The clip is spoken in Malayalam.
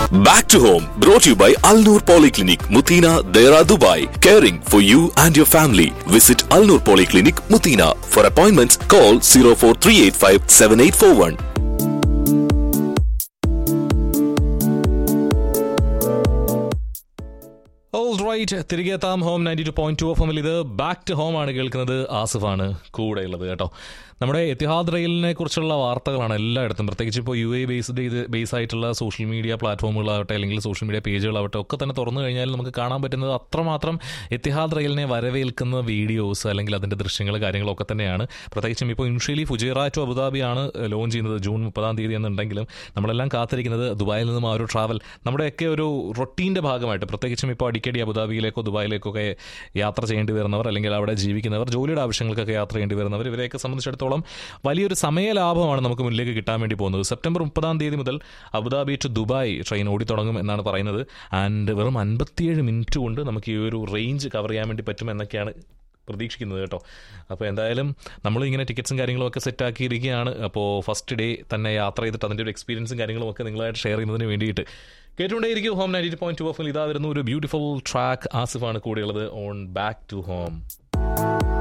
Back to home, brought to you by Al Noor Polyclinic, Mutina, Dera, Dubai. Caring for you and your family. Visit Al Noor Polyclinic, Mutina. For appointments, call 04385 7841. Right തിരികെ എത്താം home ninety two point two F എമ്മിൽ ഇത് ബാക്ക് ടു ഹോം ആണ് കേൾക്കുന്നത് ആസിഫാണ് കൂടെ ഉള്ളത് കേട്ടോ നമ്മുടെ എത്തിഹാദ് റെയിലിനെ കുറിച്ചുള്ള വാർത്തകളാണ് എല്ലായിടത്തും പ്രത്യേകിച്ച് ഇപ്പോൾ യു എ ബേസ്ഡ് ചെയ്ത് ബേസ് ആയിട്ടുള്ള സോഷ്യൽ മീഡിയ പ്ലാറ്റ്ഫോമുകളാവട്ടെ അല്ലെങ്കിൽ സോഷ്യൽ മീഡിയ പേജുകളാവട്ടെ ഒക്കെ തന്നെ തുറന്നു കഴിഞ്ഞാൽ നമുക്ക് കാണാൻ പറ്റുന്നത് അത്രമാത്രം എത്തിഹാദ് റെയിലിനെ വരവേൽക്കുന്ന വീഡിയോസ് അല്ലെങ്കിൽ അതിൻ്റെ ദൃശ്യങ്ങൾ കാര്യങ്ങളൊക്കെ തന്നെയാണ് പ്രത്യേകിച്ചും ഇപ്പോൾ ഇൻഷ്യലി ഫുജേറ ടു അബുദാബിയാണ് ലോഞ്ച് ചെയ്യുന്നത് ജൂൺ മുപ്പതാം തീയതി എന്നുണ്ടെങ്കിലും നമ്മളെല്ലാം കാത്തിരിക്കുന്നത് ദുബായിൽ നിന്നും ആ ഒരു ട്രാവൽ നമ്മുടെയൊക്കെ ഒരു റൊട്ടീൻ്റെ ഭാഗമായിട്ട് പ്രത്യേകിച്ചും ഇപ്പോൾ അടിക്കടി അബുദാബിയിലേക്കോ ദുബായിലേക്കൊക്കെ യാത്ര ചെയ്യേണ്ടി വരുന്നവർ അല്ലെങ്കിൽ അവിടെ ജീവിക്കുന്നവർ ജോലിയുടെ ആവശ്യങ്ങൾക്കൊക്കെ യാത്ര ചെയ്യേണ്ടി വരുന്നവർ ഇവരെയൊക്കെ സംബന്ധിച്ചിടത്തോളം വലിയൊരു സമയലാഭമാണ് നമുക്ക് മുന്നിലേക്ക് കിട്ടാൻ വേണ്ടി പോകുന്നത് സെപ്റ്റംബർ മുപ്പതാം തീയതി മുതൽ അബുദാബി ടു ദുബായ് ട്രെയിൻ ഓടിത്തുടങ്ങും എന്നാണ് പറയുന്നത് ആൻഡ് വെറും അൻപത്തിയേഴ് മിനിറ്റ് കൊണ്ട് നമുക്ക് ഈ ഒരു റേഞ്ച് കവർ ചെയ്യാൻ വേണ്ടി പറ്റും എന്നൊക്കെയാണ് പ്രതീക്ഷിക്കുന്നത് കേട്ടോ അപ്പോൾ എന്തായാലും നമ്മൾ ഇങ്ങനെ ടിക്കറ്റ്സും കാര്യങ്ങളും ഒക്കെ സെറ്റ് ആക്കിയിരിക്കുകയാണ് അപ്പോൾ ഫസ്റ്റ് ഡേ തന്നെ യാത്ര ചെയ്തിട്ട് അതിൻ്റെ ഒരു എക്സ്പീരിയൻസും കാര്യങ്ങളും ഒക്കെ നിങ്ങളായിട്ട് ഷെയർ ചെയ്യുന്നതിന് വേണ്ടിയിട്ട് കേട്ടുകൊണ്ടേയിരിക്കും ഹോം നയൻറ്റി പോയിന്റ് ടു ഓഫിൽ ഇതാ വരുന്ന ഒരു ബ്യൂട്ടിഫുൾ ട്രാക്ക് ആസിഫാണ് കൂടെയുള്ളത് ഓൺ ബാക്ക് ടു ഹോം